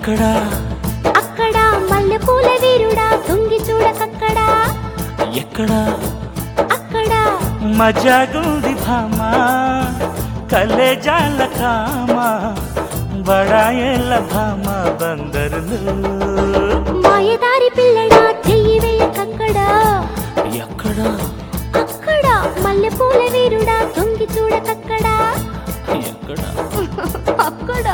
ఎక్కడా అక్కడ మల్లెపూల వీరుడా తొంగి చూడకక్కడా ఎక్కడా అక్కడ మజాగుంది భామ కలేజాల కామ బడాయేళ్ళ భామ బందరులు మాయదారి పిల్లడా చెయ్యి వేయకక్కడా ఎక్కడా అక్కడ మల్లెపూల వీరుడా తొంగి చూడకక్కడా ఎక్కడా అక్కడ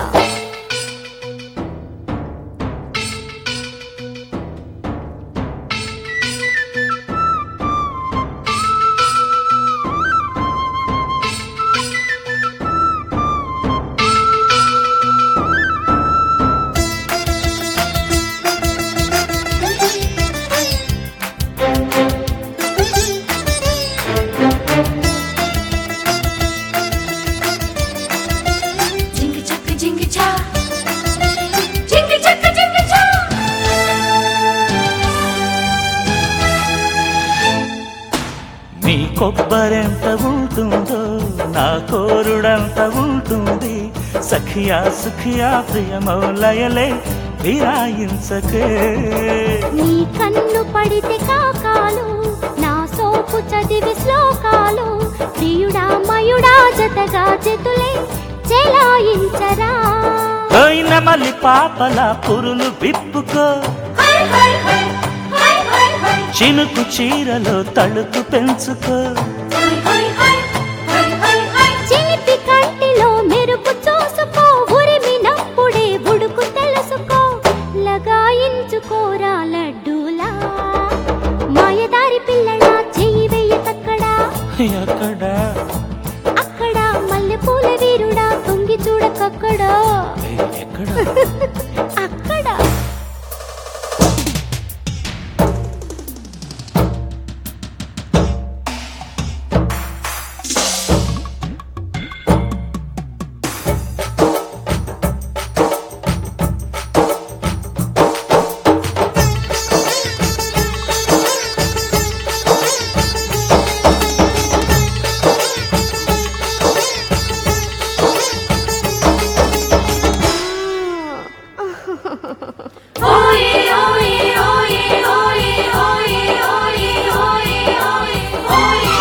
Jingle chaka jingle cha. Jingle chaka jingle cha. నీ కొబ్బరెంత ఉంటుందో నా కోరుడంత ఉంటుంది సఖియా సుఖియా ప్రియమౌలయలే విరాయించకే నీ కన్ను పడితే కాకాలు నా సోపు చదివి శ్లోకాలు ప్రియుడా మయుడా జతగా జతులే చెలాయించరా పోయిన మల్లి పాపల పురులు విప్పుకో Hi hi hi. Hi hi hi. చినుకు చీరలో తళుకు పెంచుకో Hi hi hi. Hi hi hi. చిలిపి కంటిలో మెరుపు చూసుకో ఉరిమినప్పుడే బుడుకు తెలుసుకో లగాయించుకోరా లడ్డూలా మాయదారి పిల్లడా చెయ్యి వెయ్యకక్కడా ఎక్కడా అక్కడ మల్లెపూల వీరుడా తొంగి చూడకక్కడా ఏయ్, ఎక్కడా అక్కడ Oye oye oye oye oye oye oye oye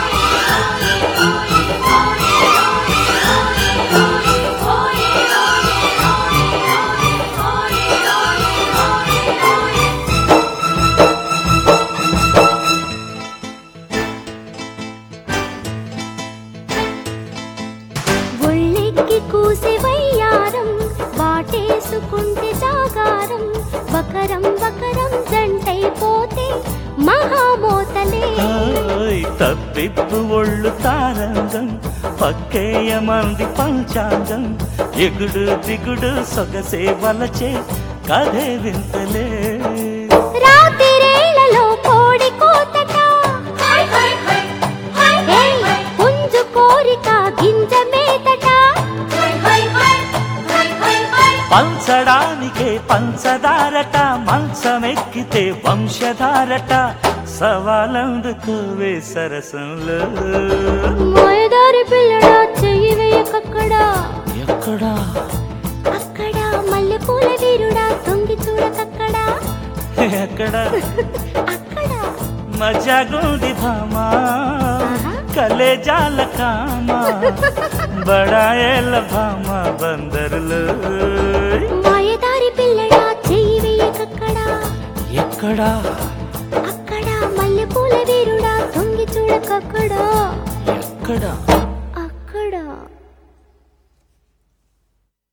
ఒళ్ళెక్కి కూసి వయ్యారం వాటేసుకుంటే జాగారం బకరం బకరం జంటైపోతే మహామోతలే ఓయ్, తప్పిప్పు ఒళ్ళు తారంగం పక్కేయమంది పంచాంగం ఎగుడు దిగుడు సొగసే వలచే కథే వింతలే రాత్రిరేళ్లలో కోడి కోతట Hi hi hi. Hi hi ఏయ్, hi. పుంజు కోరిక గింజ మేతట Hi hi hi. Hi hi hi. పంచడానికే పంచదారట మంచమెక్కితే వంశధారట సవాలందుకోవే సరసంలో మాయదారి పిల్లడా చెయ్యి వేయకక్కడా ఎక్కడా అక్కడ మల్లెపూల వీరుడా తొంగి చూడకక్కడా ఎక్కడా అక్కడ మజాగుంది భామా ఆహా. కలేజాల కామ బడాయేళ్ళ భామ బందరులు మాయదారి పిల్లడా చెయ్యి వేయకక్కడా ఎక్కడా అక్కడ మల్లెపూల వీరుడా తొంగి చూడకక్కడా ఎక్కడా